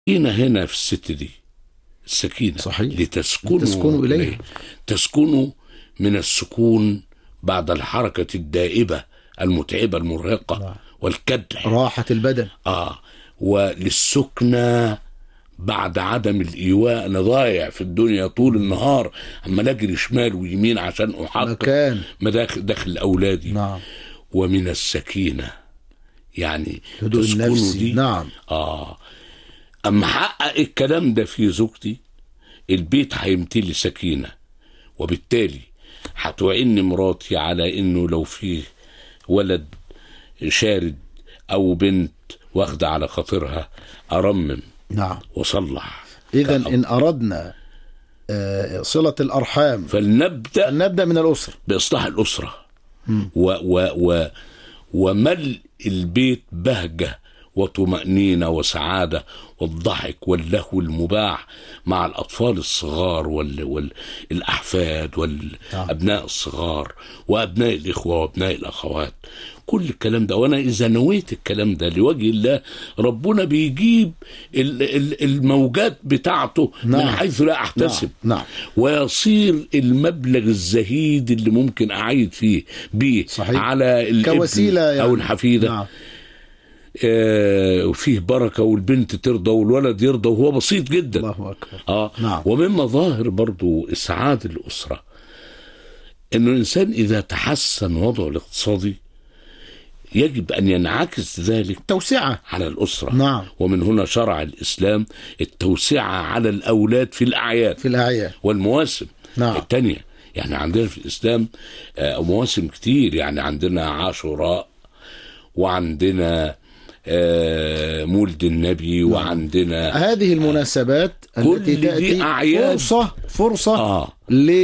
هنا هنا في الست دي السكينة صحيح. لتسكنوا, لتسكنوا إليه. تسكنوا من السكون بعد الحركة الدائبة المتعبة المرهقة نعم. والكدح راحة البدن آه وللسكنى بعد عدم الإيواء أنا ضايع في الدنيا طول النهار عمال أجري شمال ويمين عشان أحقق مكان مداخل داخل أولادي نعم ومن السكينة يعني هدوء تسكنوا النفسي دي نعم آه أما حقق الكلام ده في زوجتي البيت هيمتلي سكينة وبالتالي هتوعن مراتي على إنه لو فيه ولد شارد أو بنت واخدة على خاطرها أرمم نعم وصلح إذا إن أردنا آه، صلة الأرحام فلنبدأ نبدأ من الأسرة بإصلاح الأسرة و و و وملء البيت بهجة وطمأنينة وسعادة والضحك واللهو المباح مع الأطفال الصغار وال والأحفاد والأبناء الصغار وأبناء الإخوة وأبناء الأخوات كل الكلام ده وأنا إذا نويت الكلام ده لوجه الله ربنا بيجيب ال- ال- الموجات بتاعته من نعم. حيث لا أحتسب نعم نعم ويصير المبلغ الزهيد اللي ممكن اعيد فيه بيه صحيح. على الابن كوسيلة يعني. او الحفيده نعم آه وفيه بركه والبنت ترضى والولد يرضى وهو بسيط جدا الله أكبر اه نعم. ومن مظاهر برضو اسعاد الاسره انه الانسان اذا تحسن وضعه الاقتصادي يجب ان ينعكس ذلك توسعة على الاسره نعم. ومن هنا شرع الاسلام التوسعه على الاولاد في الاعياد في الأعياد والمواسم نعم. التانية يعني عندنا في الإسلام آه، مواسم كتير يعني عندنا عاشوراء وعندنا آه، مولد النبي وعندنا هذه المناسبات كل التي دي تأتي أعياد. فرصة فرصة آه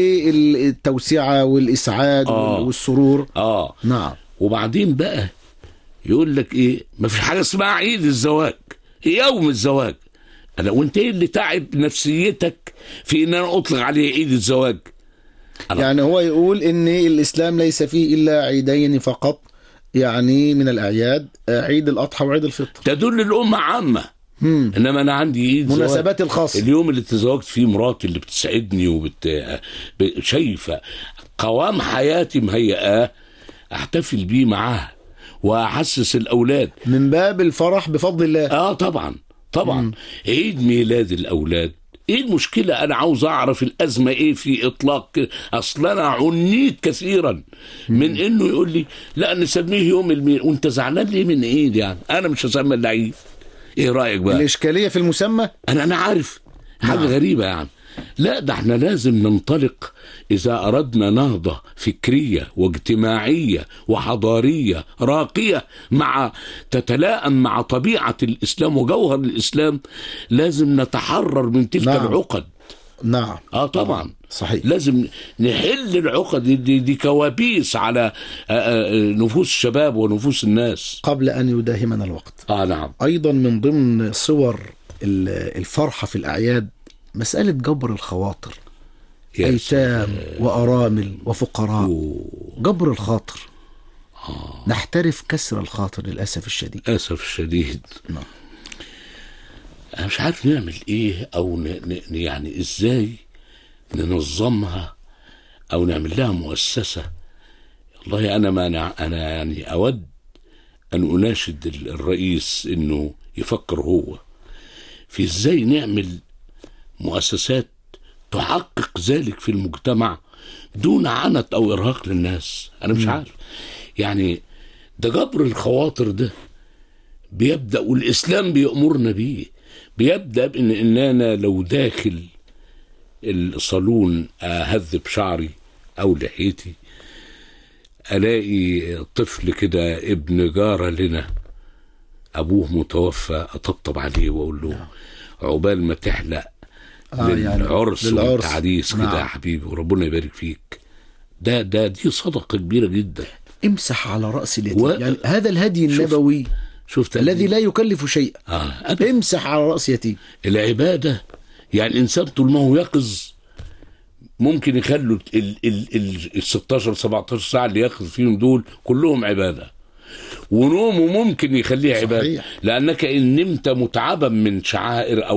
للتوسعة والإسعاد آه. والسرور آه نعم وبعدين بقى يقول لك إيه ما في حاجة اسمها عيد الزواج يوم الزواج أنا وأنت إيه اللي تعب نفسيتك في إن أنا أطلق عليه عيد الزواج الله. يعني هو يقول ان الاسلام ليس فيه الا عيدين فقط يعني من الاعياد آه، عيد الاضحى وعيد الفطر تدل الأمة عامة مم. إنما أنا عندي عيد زواج مناسبات الخاصة اليوم اللي تزوجت فيه مراتي اللي بتسعدني وبت ب- شايفه قوام حياتي مهيئاه احتفل بيه معاها واحسس الاولاد من باب الفرح بفضل الله اه طبعا طبعا عيد ميلاد الاولاد ايه المشكلة انا عاوز اعرف الازمة ايه في اطلاق اصل انا عنيت كثيرا من انه يقول لي لا نسميه يوم الميلاد وانت زعلان ليه من ايه يعني انا مش هسمي الا عيد ايه رايك بقى الاشكالية في المسمى انا انا عارف حاجه نعم. غريبه يعني لا ده احنا لازم ننطلق اذا اردنا نهضه فكريه واجتماعيه وحضاريه راقيه مع تتلائم مع طبيعه الاسلام وجوهر الاسلام لازم نتحرر من تلك نعم. العقد نعم اه طبعا صحيح لازم نحل العقد دي, دي, دي كوابيس على آه، آه، نفوس الشباب ونفوس الناس قبل ان يداهمنا الوقت اه نعم ايضا من ضمن صور ال- الفرحة في الاعياد مسألة جبر الخواطر يا ايتام وارامل وفقراء أوه. جبر الخاطر نحترف كسر الخاطر للاسف الشديد للاسف الشديد نعم. انا مش عارف نعمل ايه او ن... ن... يعني ازاي ننظمها او نعمل لها مؤسسه والله انا ما أنا... انا يعني اود ان اناشد ال- الرئيس انه يفكر هو في ازاي نعمل مؤسسات تحقق ذلك في المجتمع دون عنت او ارهاق للناس انا مش عارف يعني ده جبر الخواطر ده بيبدا والاسلام بيامرنا بيه بيبدا بان ان انا لو داخل الصالون اهذب شعري او لحيتي الاقي طفل كده ابن جاره لنا ابوه متوفى اطبطب عليه واقول له عقبال ما تحلق آه، يعني للعرس للعرس. والتعريس كده نعم. يا حبيبي وربنا يبارك فيك ده ده دي صدقه كبيره جدا امسح على راس اليتيم و- يعني هذا الهدي شوف. النبوي شفت الذي لا يكلف شيئا اه أبداً. امسح على راس يتيم العبادة يعني الإنسان طول ما هو يقظ ممكن يخلوا ال ال ال ال 16 17 ساعة اللي يقظ فيهم دول كلهم عبادة ونومه ممكن يخليه عبادة صحيح. لأنك إن نمت متعبا من شعائر أو